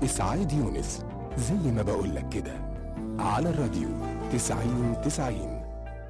إسعاد يونس زي ما بقولك كده على الراديو تسعين تسعين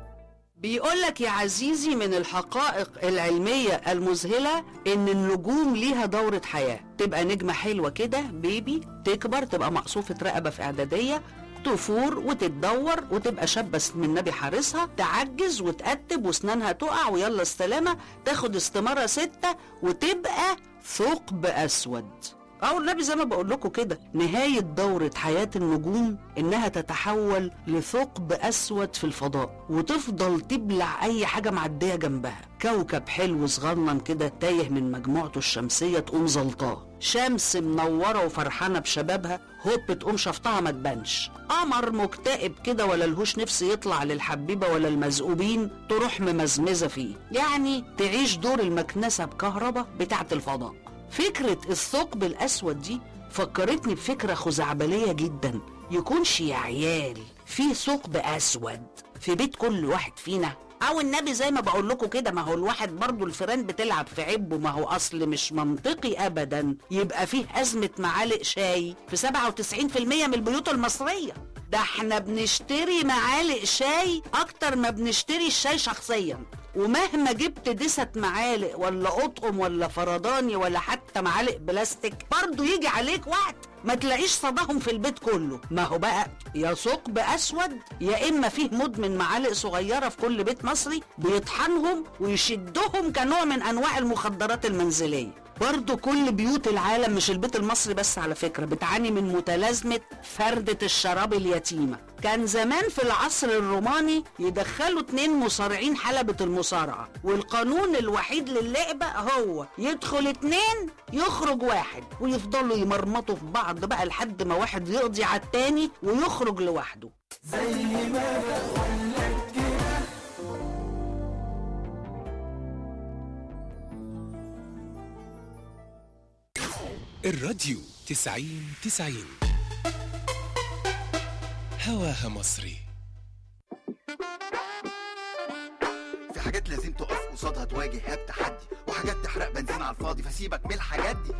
بيقول لك يا عزيزي من الحقائق العلمية المذهلة إن النجوم ليها دورة حياة تبقى نجمة حلوة كده بيبي تكبر تبقى مقصوفة رقبة في إعدادية تفور وتتدور وتبقى شابة اسم النبي حارسها تعجز وتقتب واسنانها تقع ويلا السلامة تاخد استمارة ستة وتبقى ثقب أسود أو النبي زي ما بقول لكم كده نهاية دورة حياة النجوم إنها تتحول لثقب أسود في الفضاء وتفضل تبلع أي حاجة معدية جنبها كوكب حلو صغنن كده تايه من مجموعته الشمسية تقوم زلطاه شمس منورة وفرحانة بشبابها هوب تقوم شفطها ما تبانش قمر مكتئب كده ولا لهوش نفس يطلع للحبيبة ولا المزقوبين تروح ممزمزة فيه يعني تعيش دور المكنسة بكهرباء بتاعة الفضاء فكرة الثقب الأسود دي فكرتني بفكرة خزعبلية جدا يكونش يا عيال في ثقب أسود في بيت كل واحد فينا أو النبي زي ما بقول لكم كده ما هو الواحد برضو الفيران بتلعب في عبه ما هو أصل مش منطقي أبدا يبقى فيه أزمة معالق شاي في 97% من البيوت المصرية ده احنا بنشتري معالق شاي أكتر ما بنشتري الشاي شخصيا ومهما جبت دست معالق ولا قطقم ولا فرداني ولا حتى معالق بلاستيك برضه يجي عليك وقت ما تلاقيش صداهم في البيت كله ما هو بقى يا ثقب اسود يا اما فيه مدمن معالق صغيره في كل بيت مصري بيطحنهم ويشدهم كنوع من انواع المخدرات المنزليه برضه كل بيوت العالم مش البيت المصري بس على فكرة بتعاني من متلازمة فردة الشراب اليتيمة كان زمان في العصر الروماني يدخلوا اتنين مصارعين حلبة المصارعة والقانون الوحيد للعبة هو يدخل اتنين يخرج واحد ويفضلوا يمرمطوا في بعض بقى لحد ما واحد يقضي على التاني ويخرج لوحده الراديو تسعين تسعين هواها مصري في حاجات لازم تقف قصادها تواجه بتحدي وحاجات تحرق بنزين على الفاضي فسيبك من الحاجات دي